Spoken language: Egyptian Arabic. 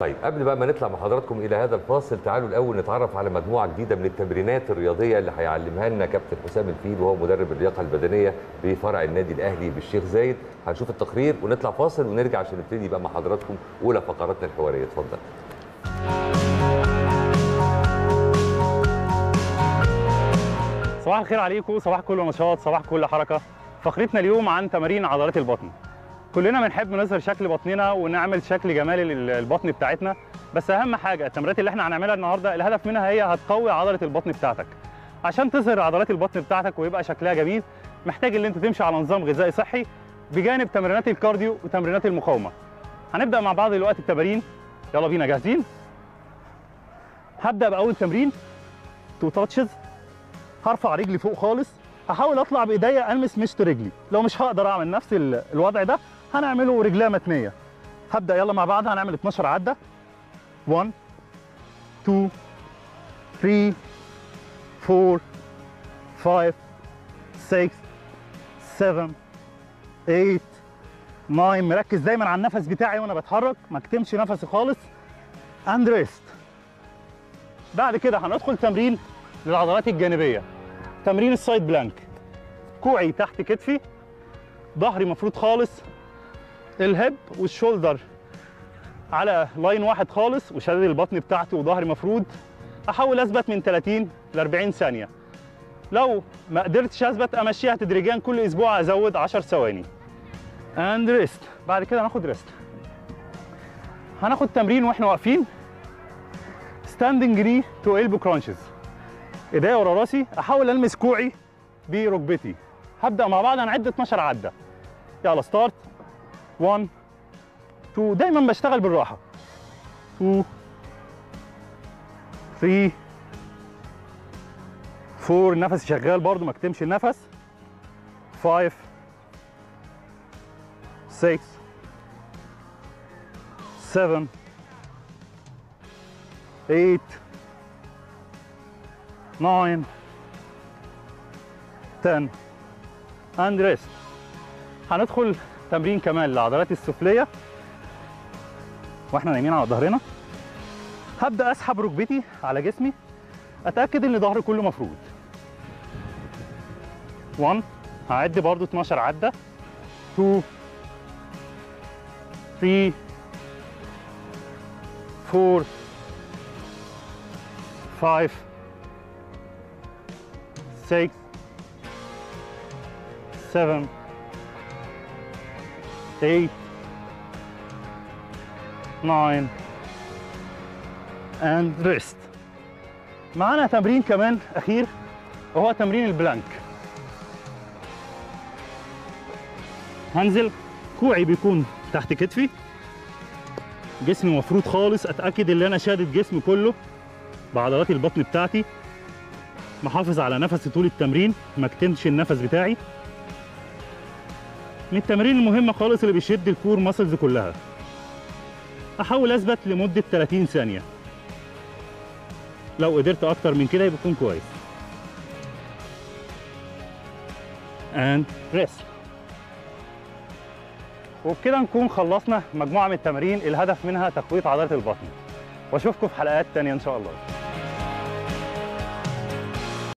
طيب قبل بقى ما نطلع مع حضراتكم الى هذا الفاصل تعالوا الاول نتعرف على مجموعه جديده من التمرينات الرياضيه اللي هيعلمها لنا كابتن حسام الفيل وهو مدرب اللياقه البدنيه بفرع النادي الاهلي بالشيخ زايد هنشوف التقرير ونطلع فاصل ونرجع عشان نبتدي بقى مع حضراتكم اولى فقراتنا الحواريه اتفضل صباح الخير عليكم صباح كل نشاط صباح كل حركه فقرتنا اليوم عن تمارين عضلات البطن كلنا بنحب نظهر شكل بطننا ونعمل شكل جمالي للبطن بتاعتنا بس اهم حاجه التمرينات اللي احنا هنعملها النهارده الهدف منها هي هتقوي عضله البطن بتاعتك عشان تظهر عضلات البطن بتاعتك ويبقى شكلها جميل محتاج ان انت تمشي على نظام غذائي صحي بجانب تمرينات الكارديو وتمرينات المقاومه هنبدا مع بعض دلوقتي التمارين يلا بينا جاهزين هبدا باول تمرين تو تاتشز هرفع رجلي فوق خالص هحاول اطلع بايديا المس مشط رجلي لو مش هقدر اعمل نفس ال- الوضع ده هنعمله رجليه متنيه هبدا يلا مع بعض هنعمل 12 عده 1 2 3 4 5 6 7 8 9 مركز دايما على النفس بتاعي وانا بتحرك ما اكتمش نفسي خالص اند ريست بعد كده هندخل تمرين للعضلات الجانبيه تمرين السايد بلانك كوعي تحت كتفي ظهري مفروض خالص الهب والشولدر على لاين واحد خالص وشدد البطن بتاعتي وظهري مفروض احاول اثبت من 30 ل 40 ثانيه لو ما قدرتش اثبت امشيها تدريجيا كل اسبوع ازود 10 ثواني اند ريست بعد كده هناخد ريست هناخد تمرين واحنا واقفين ستاندنج ني تو البو كرانشز ايديا ورا راسي احاول المس كوعي بركبتي هبدا مع بعض هنعد 12 عده يلا ستارت 1 2 دايما بشتغل بالراحه 2 3 4 النفس شغال برضو ما اكتمش النفس 5 6 7 8 9 10 and rest هندخل تمرين كمان للعضلات السفلية واحنا نايمين على ظهرنا هبدأ اسحب ركبتي على جسمي اتأكد ان ظهري كله مفرود 1 هعد برضو 12 عدة 2 3 4 5 6 7 8 9 and rest معانا تمرين كمان اخير وهو تمرين البلانك هنزل كوعي بيكون تحت كتفي جسمي مفروض خالص اتاكد ان انا شادد جسمي كله بعضلات البطن بتاعتي محافظ على نفسي طول التمرين ما اكتمش النفس بتاعي من التمارين المهمة خالص اللي بيشد الكور ماسلز كلها احاول اثبت لمدة 30 ثانية لو قدرت اكتر من كده يبقى يكون كويس and rest وبكده نكون خلصنا مجموعة من التمارين الهدف منها تقوية عضلة البطن واشوفكم في حلقات تانية ان شاء الله